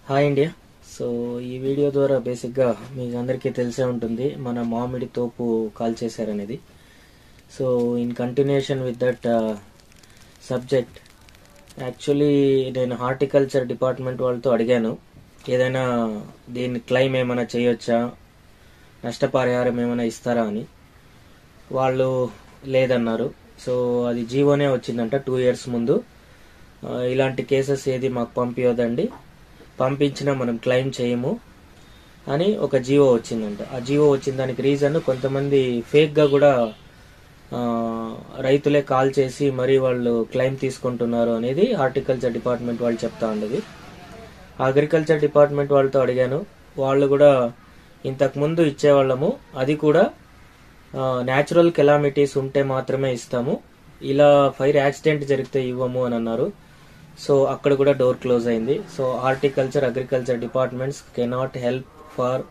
hi India so ఈ video ద్వారా బేసిక్గా మీకు అందరికీ తెలిసే ఉంటుంది మన మామిడి తోపు కాల్ చేశారనేది so in continuation with that subject actually నేను హార్టికల్చర్ డిపార్ట్మెంట్ వాళ్ళతో అడిగాను ఏదైనా దీన్ని క్లెయిమ్ ఏమైనా చేయొచ్చా నష్టపరిహారం ఏమైనా ఇస్తారా అని వాళ్ళు లేదన్నారు సో అది జీవోనే వచ్చిందంట టూ ఇయర్స్ ముందు ఆ, ఇలాంటి కేసెస్ ఏది మాకు పంపించదండి పంపించినా మనం క్లెయిమ్ చేయము అని ఒక జీవో వచ్చిందంట ఆ జీవో వచ్చిన దానికి రీజన్ కొంతమంది ఫేక్గా కూడా ఆ, రైతులే కాల్ చేసి మరీ వాళ్ళు క్లెయిమ్ తీసుకుంటున్నారు అనేది హార్టికల్చర్ డిపార్ట్మెంట్ వాళ్ళు చెప్తా ఉండేది అగ్రికల్చర్ డిపార్ట్మెంట్ వాళ్ళతో అడిగాను వాళ్ళు కూడా ఇంతకు ముందు ఇచ్చేవాళ్ళము అది కూడా న్యాచురల్ కెలామిటీస్ ఉంటే మాత్రమే ఇస్తాము ఇలా ఫైర్ యాక్సిడెంట్ జరిగితే ఇవ్వము అని అన్నారు సో అక్కడ కూడా డోర్ క్లోజ్ అయింది so horticulture agriculture departments cannot help for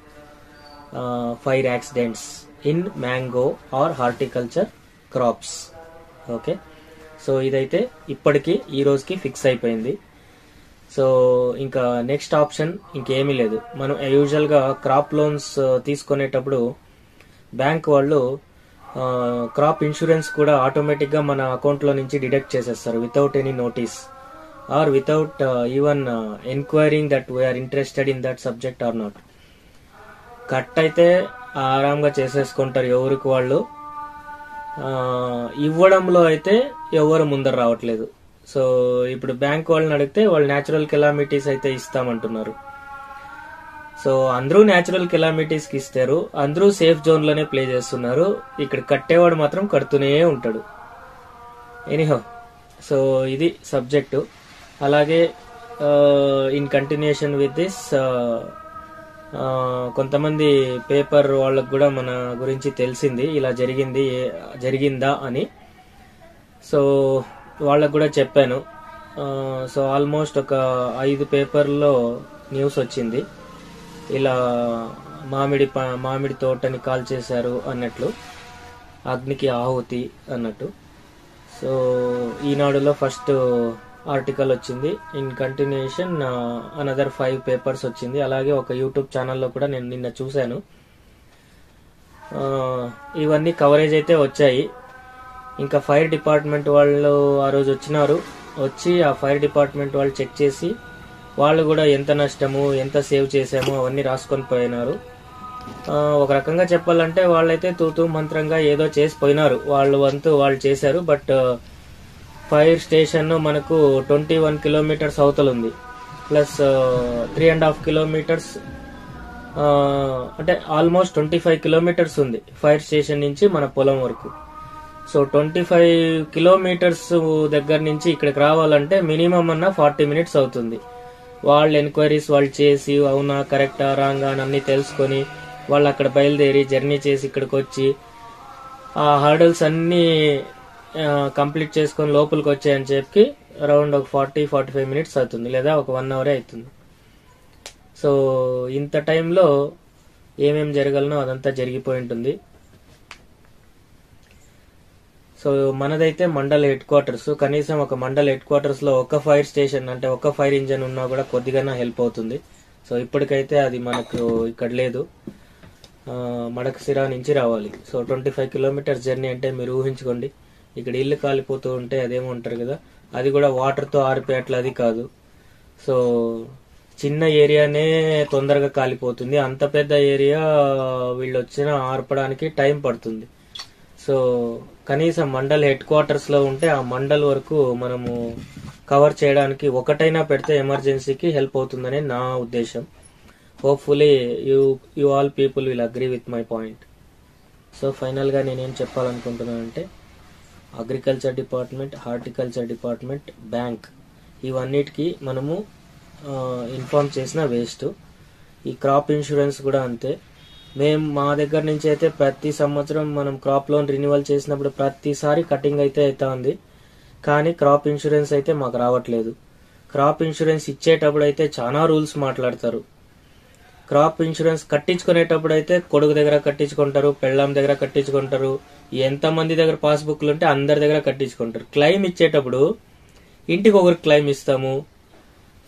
fire accidents in mango or horticulture crops okay so ఇదైతే ఇప్పటికీ ఈ రోజుకి ఫిక్స్ అయిపోయింది సో ఇంకా నెక్స్ట్ ఆప్షన్ ఇంకేమీ లేదు మనం యూజువల్గా క్రాప్ లోన్స్ తీసుకునేటప్పుడు బ్యాంక్ వాళ్ళు క్రాప్ ఇన్సూరెన్స్ కూడా ఆటోమేటిక్గా మన అకౌంట్లో నుంచి డిడక్ట్ చేసేస్తారు without any notice or without even enquiring that we're interested in that subject or not cut అయితే ఆరాంగా చేసేసుకుంటారు ఎవరికి వాళ్ళు ఆ, ఇవ్వడంలో అయితే ఎవరు ముందర రావట్లేదు సో ఇప్పుడు బ్యాంక్ వాళ్ళని అడిగితే వాళ్ళు న్యాచురల్ కెలామిటీస్ అయితే ఇస్తామంటున్నారు సో అందరూ న్యాచురల్ కెలామిటీస్ కి ఇస్తారు అందరూ సేఫ్ జోన్ లోనే ప్లే చేస్తున్నారు ఇక్కడ కట్టేవాడు మాత్రం కడుతూనే ఉంటాడు ఎనీహో సో ఇది సబ్జెక్టు అలాగే ఇన్ కంటిన్యూషన్ విత్ దిస్ కొంతమంది పేపర్ వాళ్ళకు కూడా మన గురించి తెలిసింది ఇలా జరిగింది ఏ- జరిగిందా అని సో వాళ్ళకు కూడా చెప్పాను ఆ, సో ఆల్మోస్ట్ ఒక ఐదు పేపర్లో న్యూస్ వచ్చింది ఇలా మామిడి ప- మామిడి తోటని కాల్ చేశారు అన్నట్లు అగ్నికి ఆహుతి అన్నట్టు సో ఈనాడులో ఫస్ట్ ఆర్టికల్ వచ్చింది in continuation another five papers వచ్చింది అలాగే ఒక యూట్యూబ్ ఛానల్లో కూడా నేను నిన్న చూశాను ఆ, ఇవన్నీ కవరేజ్ అయితే వచ్చాయి ఇంకా ఫైర్ డిపార్ట్మెంట్ వాళ్ళు ఆ రోజు వచ్చినారు వచ్చి ఆ ఫైర్ డిపార్ట్మెంట్ వాళ్ళు చెక్ చేసి వాళ్ళు కూడా ఎంత నష్టము ఎంత సేవ్ చేసాము అవన్నీ రాసుకొని పోయినారు ఆ, ఒక రకంగా చెప్పాలంటే వాళ్ళైతే తూతూ మంత్రంగా ఏదో చేసి పోయినారు వాళ్ళు వంతు వాళ్ళు చేశారు బట్ ఫైర్ స్టేషన్ మనకు ట్వంటీ వన్ కిలోమీటర్స్ అవతల ఉంది plus three and half kilometres అంటే ఆల్మోస్ట్ ట్వంటీ ఫైవ్ కిలోమీటర్స్ ఉంది ఫైర్ స్టేషన్ నుంచి మన పొలం వరకు సో ట్వంటీ ఫైవ్ కిలోమీటర్స్ దగ్గర నుంచి ఇక్కడికి రావాలంటే మినిమం అన్న ఫార్టీ మినిట్స్ అవుతుంది వాళ్ళు ఎంక్వైరీస్ వాళ్ళు చేసి అవునా కరెక్టా రాంగా అని అన్ని తెలుసుకొని వాళ్ళు అక్కడ బయలుదేరి జర్నీ చేసి ఇక్కడికి వచ్చి ఆ హర్డల్స్ అన్ని కంప్లీట్ చేసుకొని లోపలికి వచ్చాయని చెప్పి అరౌండ్ ఒక ఫార్టీ ఫార్టీ ఫైవ్ మినిట్స్ అవుతుంది లేదా ఒక వన్ అవరే అవుతుంది సో ఇంత టైంలో ఏమేం జరగలనో అదంతా జరిగిపోయి ఉంటుంది సో మనదైతే మండల్ హెడ్ క్వార్టర్స్ కనీసం ఒక మండల్ హెడ్ క్వార్టర్స్ లో ఒక ఫైర్ స్టేషన్ అంటే ఒక ఫైర్ ఇంజన్ ఉన్నా కూడా కొద్దిగానే హెల్ప్ అవుతుంది సో ఇప్పటికైతే అది మనకు ఇక్కడ లేదు ఆ, మడకసిరా నుంచి రావాలి so twenty five kilometres journey అంటే మీరు ఊహించుకోండి ఇక్కడ ఇల్లు కాలిపోతూ ఉంటే అదేమో ఉంటారు కదా అది కూడా వాటర్ తో ఆరిపోయి అట్లా అది కాదు సో చిన్న ఏరియానే తొందరగా కాలిపోతుంది అంత పెద్ద ఏరియా వీళ్ళు వచ్చిన ఆర్పడానికి టైం పడుతుంది సో కనీసం మండల్ హెడ్ క్వార్టర్స్ లో ఉంటే ఆ మండల్ వరకు మనము కవర్ చేయడానికి ఒకటైనా పెడితే ఎమర్జెన్సీకి హెల్ప్ అవుతుందనే నా ఉద్దేశం hopefully you you all people will agree with my point so ఫైనల్గా నేనేం చెప్పాలనుకుంటున్నానంటే agriculture department horticulture department bank ఇవన్నిటికీ మనము ఇన్ఫార్మ్ చేసిన వేస్ట్ ఈ క్రాప్ ఇన్సూరెన్స్ కూడా అంతే మేము మా దగ్గర నుంచి అయితే ప్రతి సంవత్సరం మనం క్రాప్ లోన్ రిన్యువల్ చేసినప్పుడు ప్రతిసారి కటింగ్ అయితే అవుతా ఉంది కానీ క్రాప్ ఇన్సూరెన్స్ అయితే మాకు రావట్లేదు క్రాప్ ఇన్సూరెన్స్ ఇచ్చేటప్పుడు అయితే చాలా రూల్స్ మాట్లాడతారు క్రాప్ ఇన్సూరెన్స్ కట్టించుకునేటప్పుడు అయితే కొడుకు దగ్గర కట్టించుకుంటారు పెళ్ళాం దగ్గర కట్టించుకుంటారు ఎంత మంది దగ్గర పాస్బుక్లు ఉంటే అందరి దగ్గర కట్టించుకుంటారు క్లెయిమ్ ఇచ్చేటప్పుడు ఇంటికి ఒకరికి క్లెయిమ్ ఇస్తాము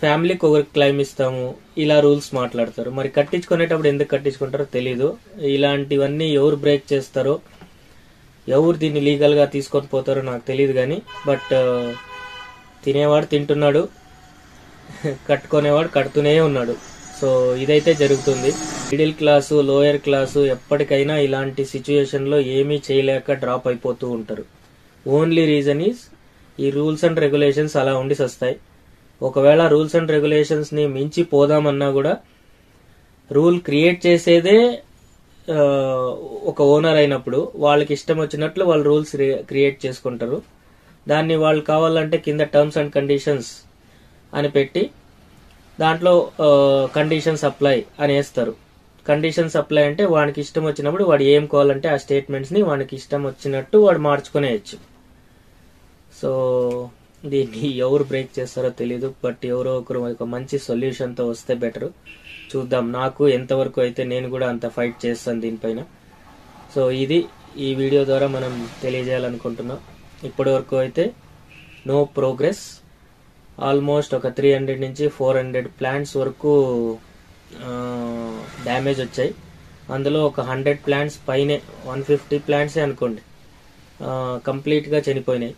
ఫ్యామిలీకి ఒకరికి క్లైమ్ ఇస్తాము ఇలా రూల్స్ మాట్లాడతారు మరి కట్టించుకునేటప్పుడు ఎందుకు కట్టించుకుంటారో తెలీదు ఇలాంటివన్నీ ఎవరు బ్రేక్ చేస్తారో ఎవరు దీన్ని లీగల్ గా తీసుకొని పోతారో నాకు తెలియదు కానీ బట్ తినేవాడు తింటున్నాడు కట్టుకునేవాడు కడుతూనే ఉన్నాడు సో ఇదైతే జరుగుతుంది మిడిల్ క్లాసు లోయర్ క్లాసు ఎప్పటికైనా ఇలాంటి సిచ్యుయేషన్ లో ఏమీ చేయలేక డ్రాప్ అయిపోతూ ఉంటారు ఓన్లీ రీజన్ ఈజ్ ఈ రూల్స్ అండ్ రెగ్యులేషన్స్ అలా ఉండి వస్తాయి ఒకవేళ రూల్స్ అండ్ రెగ్యులేషన్స్ ని మించి పోదామన్నా కూడా రూల్ క్రియేట్ చేసేదే ఆ, ఒక ఓనర్ అయినప్పుడు వాళ్ళకి ఇష్టం వచ్చినట్లు వాళ్ళు రూల్స్ క్రియేట్ చేసుకుంటారు దాన్ని వాళ్ళు కావాలంటే కింద టర్మ్స్ అండ్ కండిషన్స్ అని పెట్టి దాంట్లో కండిషన్స్ అప్లై అని వేస్తారు కండిషన్స్ అప్లై అంటే వాడికి ఇష్టం వచ్చినప్పుడు వాడు ఏం కావాలంటే ఆ స్టేట్మెంట్స్ ని వాడికి ఇష్టం వచ్చినట్టు వాడు మార్చుకునేయచ్చు సో దీన్ని ఎవరు బ్రేక్ చేస్తారో తెలీదు బట్ ఎవరో ఒకరు ఒక మంచి సొల్యూషన్ తో వస్తే బెటర్ చూద్దాం నాకు ఎంతవరకు అయితే నేను కూడా అంత ఫైట్ చేస్తాను దీనిపైన సో ఇది ఈ వీడియో ద్వారా మనం తెలియజేయాలనుకుంటున్నాం ఇప్పటి వరకు అయితే నో ప్రోగ్రెస్ ఆల్మోస్ట్ ఒక త్రీ హండ్రెడ్ నుంచి ఫోర్ హండ్రెడ్ ప్లాంట్స్ వరకు డ్యామేజ్ వచ్చాయి అందులో ఒక హండ్రెడ్ ప్లాంట్స్ పైనే వన్ ఫిఫ్టీ ప్లాంట్సే అనుకోండి కంప్లీట్గా చనిపోయినాయి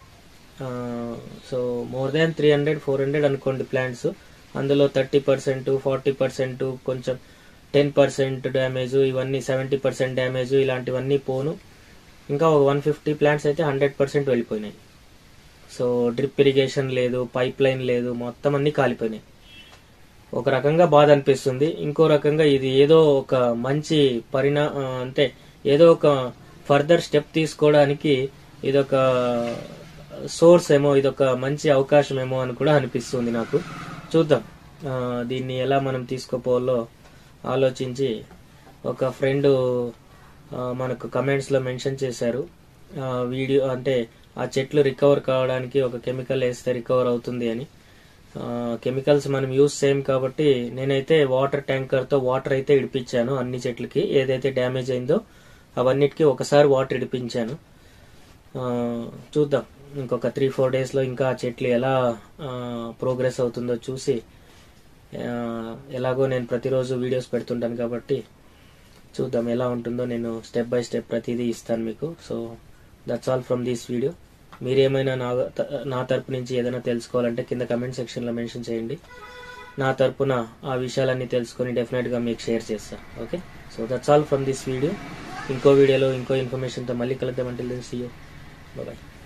so more than three hundred four hundred అనుకోండి ప్లాంట్స్ అందులో థర్టీ పర్సెంట్ ఫార్టీ పర్సెంట్ కొంచెం టెన్ పర్సెంట్ డ్యామేజ్ ఇవన్నీ సెవెంటీ పర్సెంట్ డ్యామేజ్ ఇలాంటివన్నీ పోను ఇంకా ఒక వన్ ఫిఫ్టీ ప్లాంట్స్ అయితే హండ్రెడ్ పర్సెంట్ వెళ్ళిపోయినాయి సో డ్రిప్ ఇరిగేషన్ లేదు పైప్ లైన్ లేదు మొత్తం అన్ని కాలిపోయినాయి ఒక రకంగా బాధ అనిపిస్తుంది ఇంకో రకంగా ఇది ఏదో ఒక మంచి పరిణా ఆ, అంటే ఏదో ఒక ఫర్దర్ స్టెప్ తీసుకోవడానికి ఇదొక సోర్స్ ఏమో ఇదొక మంచి అవకాశం ఏమో అని కూడా అనిపిస్తుంది నాకు చూద్దాం ఆ, దీన్ని ఎలా మనం తీసుకోపోవాలో ఆలోచించి ఒక ఫ్రెండ్ మనకు కమెంట్స్ లో మెన్షన్ చేశారు ఆ, వీడియో అంటే ఆ చెట్లు రికవర్ కావడానికి ఒక కెమికల్ వేస్తే రికవర్ అవుతుంది అని కెమికల్స్ మనం యూజ్ చేయం కాబట్టి నేనైతే వాటర్ ట్యాంకర్ తో వాటర్ అయితే ఇడిపించాను అన్ని చెట్లకి ఏదైతే డ్యామేజ్ అయిందో అవన్నిటికీ ఒకసారి వాటర్ ఇడిపించాను ఆ, చూద్దాం ఇంకొక త్రీ ఫోర్ డేస్ లో ఇంకా ఆ చెట్లు ఎలా ప్రోగ్రెస్ అవుతుందో చూసి ఆ, ఎలాగో నేను ప్రతిరోజు వీడియోస్ పెడుతుంటాను కాబట్టి చూద్దాం ఎలా ఉంటుందో నేను స్టెప్ బై స్టెప్ ప్రతిదీ ఇస్తాను మీకు so that's all from this video మీరేమైనా నా త- నా తరపు నుంచి ఏదైనా తెలుసుకోవాలంటే కింద కమెంట్ సెక్షన్లో మెన్షన్ చేయండి నా తరపున ఆ విషయాలన్నీ తెలుసుకొని డెఫినెట్గా మీకు షేర్ చేస్తాను okay so that's all from this video ఇంకో వీడియోలో ఇంకో ఇన్ఫర్మేషన్తో మళ్ళీ కలుద్దామంటే సీ యూ బాయ్